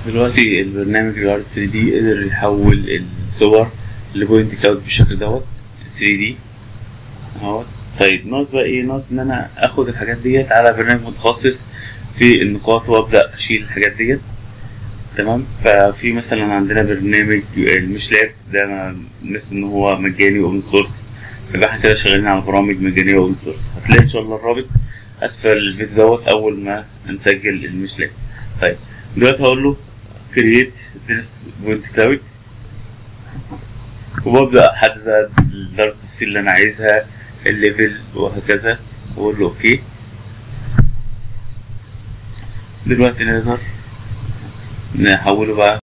دلوقتي البرنامج الار 3 دي قدر يحول الصور لبوينت كلاود بالشكل دوت 3 دي اهوت طيب ناقص بقى ايه ناقص ان انا اخد الحاجات ديت على برنامج متخصص في النقاط وابدا اشيل الحاجات ديت تمام ففي مثلا عندنا برنامج المش لاب ده ميزته ان هو مجاني واوبن سورس يبقى احنا كده شغالين على برامج مجانيه واوبن سورس هتلاقي ان شاء الله الرابط اسفل الفيديو دوت اول ما نسجل المش لاب طيب دلوقتي هقول له كرييت بوينت كلاود وببدا احدد درجه التفصيل اللي انا عايزها الليفل وهكذا واقول له اوكي دلوقتي نقدر نحوله بقى